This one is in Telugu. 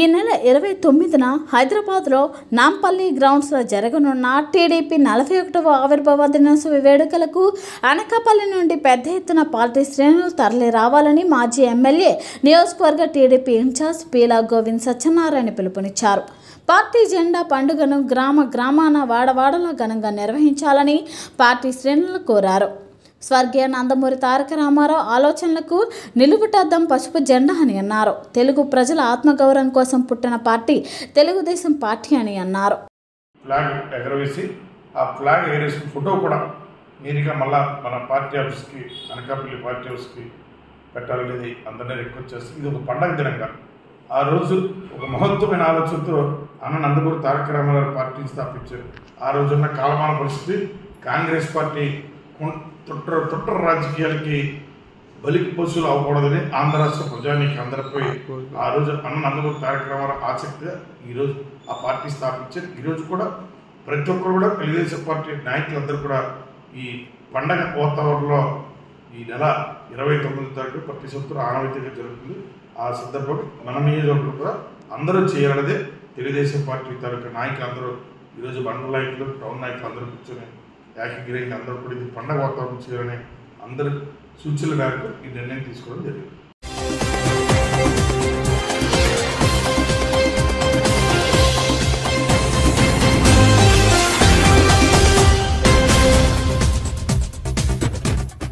ఈ నెల ఇరవై తొమ్మిదిన హైదరాబాద్లో నాంపల్లి గ్రౌండ్స్లో జరగనున్న టీడీపీ నలభై ఒకటవ ఆవిర్భావ దినోత్సవ వేడుకలకు అనకాపల్లి నుండి పెద్ద ఎత్తున పార్టీ శ్రేణులు తరలి రావాలని మాజీ ఎమ్మెల్యే నియోజకవర్గ టీడీపీ ఇన్ఛార్జ్ పీలా గోవింద్ సత్యనారాయణ పిలుపునిచ్చారు పార్టీ జెండా పండుగను గ్రామ గ్రామాన వాడవాడలా ఘనంగా నిర్వహించాలని పార్టీ శ్రేణులు కోరారు స్వర్గీయ నందమూరి తారక రామారావు ఆలోచనలకు నిలుపుటద్దం పసుపు జెండా అని అన్నారు తెలుగు ప్రజల ఆత్మగౌరవం కోసం పుట్టిన పార్టీ తెలుగుదేశం పార్టీ అని అన్నారు ఫ్లాగ్ ఎగరవేసి ఆ ఫ్లాగ్ ఎగరేసిన ఫోటో కూడా నేరుగా మళ్ళా మన పార్టీ ఆఫీస్కి అనకాపల్లి పార్టీ ఆఫీస్కి పెట్టాలనేది అందరినీ రిక్వెస్ట్ చేస్తుంది ఇది ఒక పండగ దినంగా ఆ రోజు ఒక మహత్వమైన ఆలోచనతో అన్న నందమూరి తారక రామారావు పార్టీని స్థాపించారు ఆ రోజున్న కాలమాన పరిస్థితి కాంగ్రెస్ పార్టీ కుం- తుట్ర తుట్ర రాజకీయాలకి బలికి పశువులు అవ్వకూడదని ఆంధ్ర రాష్ట్ర ప్రజానికి అందరిపై ఆ రోజు అన్న నందమూరి తారక రామారావు ఆసక్తిగా ఈరోజు ఆ పార్టీ స్థాపించారు ఈరోజు కూడా ప్రతి ఒక్కరు కూడా తెలుగుదేశం పార్టీ నాయకులందరూ కూడా ఈ పండగ వాతావరణంలో ఈ నెల ఇరవై తొమ్మిది తారీఖు ప్రతి సంవత్సరం ఆనవాయితీగా జరుగుతుంది ఆ సందర్భంగా మన నియోజకవర్గంలో కూడా అందరూ చేయాలనేదే తెలుగుదేశం పార్టీ తాలూకా నాయకులు అందరూ ఈరోజు మండల నాయకులు టౌన్ నాయకులు అందరూ కూర్చొని ఏకగ్రీవంగా అందరూ కూడా ఇది పండగ వాతావరణం చేయాలని అందరి సూచనల మేరకు ఈ నిర్ణయం తీసుకోవడం జరిగింది